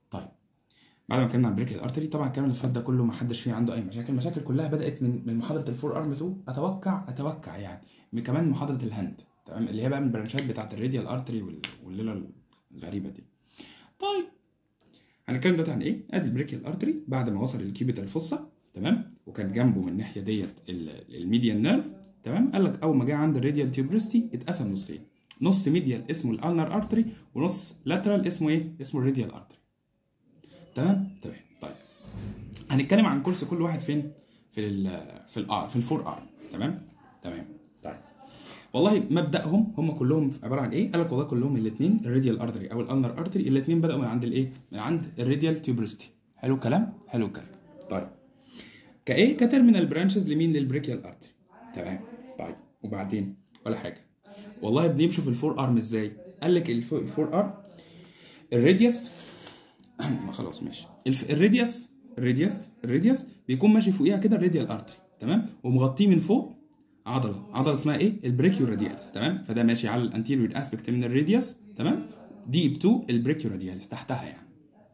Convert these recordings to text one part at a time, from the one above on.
طيب بعد ما اتكلمنا عن بريكيال ارتري طبعا الكلام اللي فات ده كله ما حدش فيه عنده اي مشاكل المشاكل كلها بدات من من محاضره الفور ارم 2 اتوقع اتوقع يعني من كمان محاضره الهاند تمام اللي هي بقى من البرانشات بتاعت الراديال ارتري وال- والليله الغريبه دي طيب هنتكلم دلوقتي عن ايه ادي البريكيال ارتري بعد ما وصل للكيوبيتال فوسا تمام وكان جنبه من الناحيه ديت ال- الميديان نيرف تمام قال لك اول ما جه عند الراديال تيوبرستي اتقسم نصين نص ميديال اسمه الالنر ارتري ونص لاترال اسمه ايه اسمه الراديال ارتري تمام تمام طيب هنتكلم عن كورس كل واحد فين في ال في الار في الفور ار تمام تمام طيب والله مبداهم هم كلهم عباره عن ايه قال لك والله كلهم الاثنين الراديال ارتري او الالنر ارتري الاثنين بداوا من عند الايه من عند الراديال تيوبرستي حلو الكلام حلو الكلام طيب كايه كترمينال برانشز لمين للبريكيال ارتري تمام طيب وبعدين ولا حاجه والله بنمشوا في الفور ارم ازاي قال لك الف- الفور ارم الراديوس ما خلاص ماشي الف... الراديوس الراديوس الراديوس بيكون ماشي فوقيها كده الراديال ارتري تمام ومغطيه من فوق عضله عضله اسمها ايه البريكيو رادياليس تمام فده ماشي على الانتيريور اسبكت من الراديوس تمام ديب تو البريكيو رادياليس تحتها يعني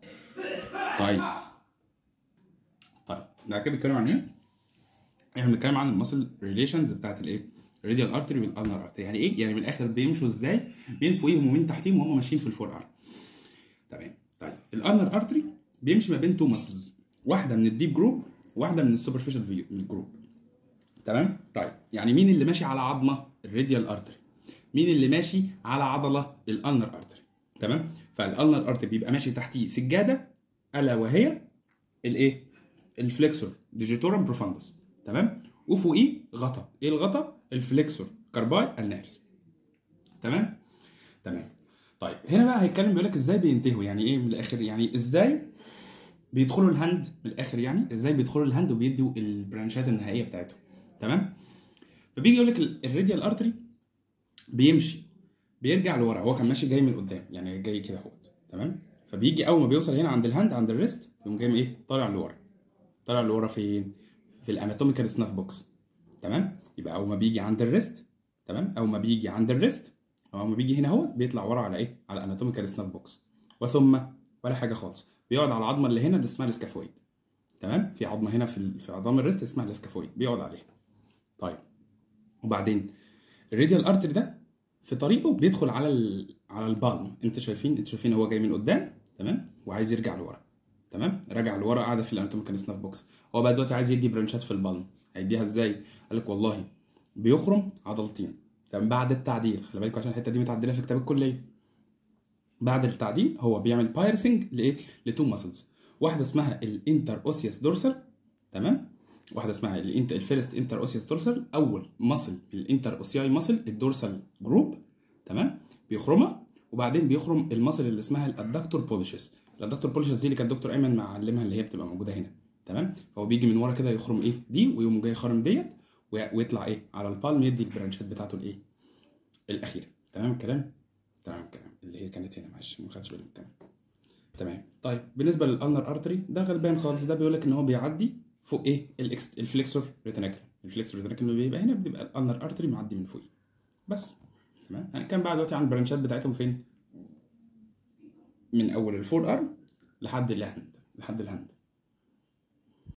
طيب طيب ده كده بيتكلم عن ايه احنا بنتكلم عن المسل ريليشنز بتاعت الايه الراديال ارتري والالنر ارتري يعني ايه يعني من الاخر بيمشوا ازاي بين فوقيهم ومن تحتيهم وهم ماشيين في الفور ارم تمام طيب الالنر ارتري بيمشي ما بين تو ماسلز واحده من الديب جروب واحده من السوبرفيشال فيو جروب تمام طيب يعني مين اللي ماشي على عظمه الراديال ارتري مين اللي ماشي على عضله الالنر ارتري تمام فالالنر ارتري بيبقى ماشي تحتيه سجاده الا وهي الايه الفليكسور ديجيتورم بروفاندس تمام وفوقيه غطا ايه الغطا الفليكسور كارباي النارس تمام تمام طيب هنا بقى هيتكلم بيقول لك ازاي بينتهوا يعني ايه من الاخر يعني ازاي بيدخلوا الهاند من الاخر يعني ازاي بيدخلوا الهاند وبيدوا البرانشات النهائيه بتاعتهم تمام فبيجي يقول لك ال- الراديال ارتري بيمشي بيرجع لورا هو كان ماشي جاي من قدام يعني جاي كده اهو تمام فبيجي اول ما بيوصل هنا عند الهاند عند الريست يقوم جاي ايه طالع لورا طالع لورا فين في الاناتوميكال سناف بوكس تمام يبقى اول ما بيجي عند الريست تمام اول ما بيجي عند الريست اول ما بيجي هنا اهو بيطلع ورا على ايه على الاناتوميكال سناف بوكس وثم ولا حاجه خالص بيقعد على العظمه اللي هنا اللي اسمها السكافويد تمام في عظمه هنا في ال- في عظام الريست اسمها السكافويد بيقعد عليها طيب وبعدين الراديال ارتري ده في طريقه بيدخل على ال... على البالم انت شايفين انت شايفين هو جاي من قدام تمام وعايز يرجع لورا تمام راجع لورا قاعده في الاناتوميكال سناف بوكس هو بقى دلوقتي عايز يدي برانشات في البالم هيديها ازاي قال لك والله بيخرم عضلتين تمام بعد التعديل خلي بالكوا عشان الحته دي متعدله في كتاب الكليه بعد التعديل هو بيعمل بايرسنج لايه لتو ماسلز واحده اسمها الانتر اوسيوس دورسال تمام واحده اسمها الانت الفيرست انتر اوسيوس دورسال اول ماسل الانتر اوسياي ماسل الدورسال جروب تمام بيخرمها وبعدين بيخرم الماسل اللي اسمها الادكتور بوليشس الادكتور بوليشس دي اللي كان دكتور ايمن معلمها اللي هي بتبقى موجوده هنا تمام فهو بيجي من ورا كده يخرم ايه دي ويقوم جاي خارم ديت وي- ويطلع ايه على البالم يدي البرانشات بتاعته الايه الاخيره تمام الكلام تمام الكلام اللي هي كانت هنا معلش ما خدتش بالي من الكلام تمام طيب بالنسبه للالنر ارتري ده غلبان خالص ده بيقول لك ان هو بيعدي فوق ايه الإكس... الفليكسور ريتناكل الفليكسور ريتناكل اللي بيبقى هنا بيبقى الالنر ارتري معدي من فوقيه بس تمام هنتكلم بقى دلوقتي عن البرانشات بتاعتهم فين من اول الفور ارم لحد الهاند لحد الهاند